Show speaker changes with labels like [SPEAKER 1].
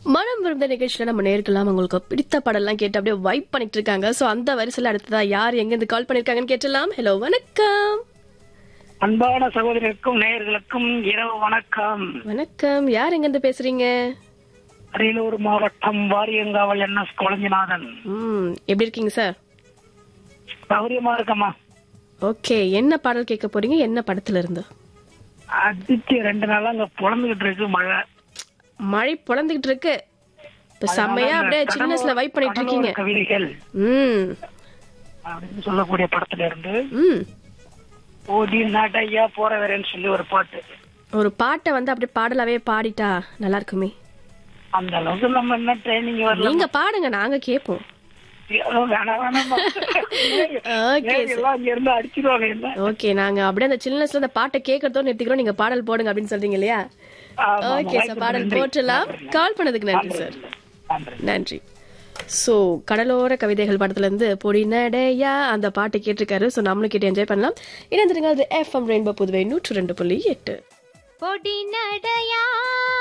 [SPEAKER 1] மனம் விருந்த நிகழ்ச்சியில நம்ம நேர்க்கலாம் உங்களுக்கு பிடித்த படம்லாம் கேட்டு அப்படியே வைப் பண்ணிட்டு இருக்காங்க சோ அந்த வரிசையில அடுத்ததா யார் எங்க இருந்து கால் பண்ணிருக்காங்கன்னு கேட்டலாம் ஹலோ வணக்கம்
[SPEAKER 2] அன்பான சகோதரருக்கும் நேயர்களுக்கும் இரவு வணக்கம்
[SPEAKER 1] வணக்கம் யார் எங்க இருந்து பேசுறீங்க
[SPEAKER 2] அரியலூர் மாவட்டம் வாரியங்காவல் என் எஸ் குழஞ்சிநாதன்
[SPEAKER 1] ம் எப்படி இருக்கீங்க சார்
[SPEAKER 2] சௌரியமா இருக்கம்மா
[SPEAKER 1] ஓகே என்ன பாடல் கேட்க போறீங்க என்ன படத்துல இருந்து
[SPEAKER 2] அடிச்சு ரெண்டு நாளா அங்க புலந்துகிட்டு இருக்கு மழை
[SPEAKER 1] மழை பொழந்துகிட்டு இருக்கு இப்ப செம்மையா அப்படியே சின்ன வயசுல வைப் பண்ணிட்டு இருக்கீங்க
[SPEAKER 2] கடலோர கவிதைகள்
[SPEAKER 1] ம்
[SPEAKER 2] அப்படின்னு சொல்லக்கூடிய படத்துல இருந்து
[SPEAKER 1] ம்
[SPEAKER 2] ஓடி நாட்டையா போறவரேன்னு சொல்லி ஒரு பாட்டு
[SPEAKER 1] ஒரு பாட்டை வந்து அப்படியே பாடலாவே பாடிட்டா நல்லா இருக்குமே
[SPEAKER 2] அந்த அளவுக்கு நம்ம என்ன ட்ரைனிங் வரல
[SPEAKER 1] நீங்க பாடுங்க நாங்க கேப்போம்
[SPEAKER 2] வேணாம் வேணாம்
[SPEAKER 1] ஓகே
[SPEAKER 2] எல்லாம் இங்க இருந்து அடிச்சிருவாங்க என்ன
[SPEAKER 1] ஓகே நாங்க அப்படியே அந்த சில்னஸ்ல அந்த பாட்டை கேட்கறதோ நிறுத்திக்கிறோம் நீங்க பாடல் போடுங்க அப்படின்னு சொல்றீங்க இல்லையா
[SPEAKER 2] ஆமா,
[SPEAKER 1] ஓகே சார் பாடல் போட்டுலாம் கால் பண்ணதுக்கு நன்றி சார்
[SPEAKER 2] நன்றி
[SPEAKER 1] நன்றி சோ கடலோர கவிதைகள் படத்துல இருந்து பொடி நடையா அந்த பாட்டு கேட்டிருக்காரு சோ நம்மளும் கேட்டு என்ஜாய் பண்ணலாம் இணைந்திருங்க அது எஃப்எம் ரெயின்போ புதுவை நூற்று ரெண்டு புள்ளி எட்டு
[SPEAKER 3] பொடி நடையா